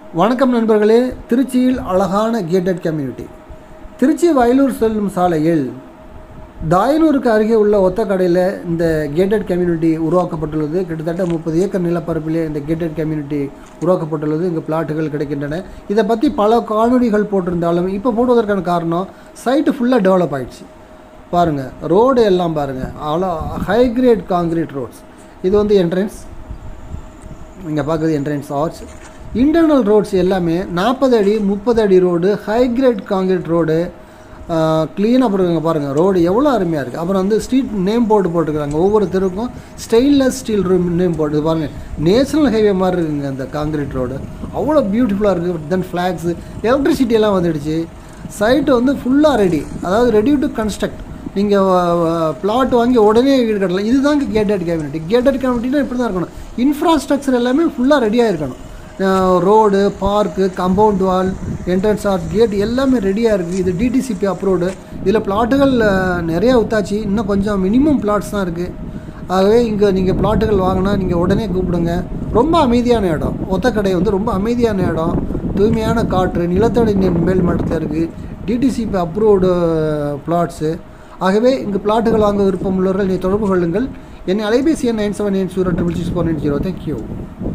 வணக்கம் நண்பர்களே திருச்சியில் அழகான கேட்டட் கம்யூனிட்டி திருச்சி வயலூர் செல்லும் சாலையில் தாயனூருக்கு அருகே உள்ள ஒத்த கடையில் இந்த கேட்டட் கம்யூனிட்டி உருவாக்கப்பட்டுள்ளது கிட்டத்தட்ட முப்பது ஏக்கர் நிலப்பரப்பிலே இந்த கேட்டட் கம்யூனிட்டி உருவாக்கப்பட்டுள்ளது இங்கே பிளாட்டுகள் கிடைக்கின்றன இதை பற்றி பல காணொளிகள் போட்டிருந்தாலும் இப்போ போடுவதற்கான காரணம் சைட்டு ஃபுல்லாக டெவலப் ஆயிடுச்சு பாருங்கள் ரோடு எல்லாம் பாருங்கள் அவ்வளோ ஹை கிரேட் காங்கிரீட் ரோட்ஸ் இது வந்து என்ட்ரன்ஸ் இங்கே பார்க்குறது என்ட்ரன்ஸ் ஆர்ச் இன்டர்னல் ரோட்ஸ் எல்லாமே நாற்பது அடி முப்பது அடி road high grade concrete road க்ளீனாக போட்டுருக்காங்க பாருங்கள் ரோடு எவ்வளோ அருமையாக இருக்குது அப்புறம் வந்து ஸ்ட்ரீட் நேம் போர்டு போட்டுருக்காங்க ஒவ்வொரு தெருவுக்கும் stainless steel room name board பாருங்கள் நேஷனல் ஹைவே மாதிரி இருக்குங்க அந்த காங்கிரீட் ரோடு அவ்வளோ பியூட்டிஃபுல்லாக இருக்குது தென் ஃப்ளாக்ஸு எலக்ட்ரிசிட்டி எல்லாம் வந்துடுச்சு சைட்டு வந்து ஃபுல்லாக ரெடி அதாவது ரெடி டு கன்ஸ்ட்ரக்ட் நீங்கள் பிளாட் வாங்கி உடனே வீடு கட்டலாம் இதுதாங்க கேட்டட் கம்யூனிட்டி கேட்டட் கம்யூனிட்டினா இப்படி தான் இருக்கணும் இன்ஃப்ராஸ்ட்ரக்சர் எல்லாமே ஃபுல்லாக ரெடியாக இருக்கணும் road park compound wall entrance art gate எல்லாமே ரெடியாக இருக்குது இது டிடிசிபி அப்ரூவ்டு இதில் பிளாட்டுகள் நிறையா உத்தாச்சு இன்னும் கொஞ்சம் மினிமம் பிளாட்ஸ் தான் இருக்குது ஆகவே இங்கே நீங்கள் பிளாட்டுகள் வாங்கினா நீங்கள் உடனே கூப்பிடுங்க ரொம்ப அமைதியான இடம் ஒத்தக்கடை வந்து ரொம்ப அமைதியான இடம் தூய்மையான காற்று நிலத்தடி நீர் மேல் மட்டத்தில் இருக்குது டிடிசிபி அப்ரூவ்டு பிளாட்ஸு ஆகவே இங்கு பிளாட்டுகள் வாங்க விருப்பம் உள்ளவர்கள் நீ தொடர்பு கொள்ளுங்கள் என் அலைபேசி எண் nine seven eight zero triple six four nine zero thank you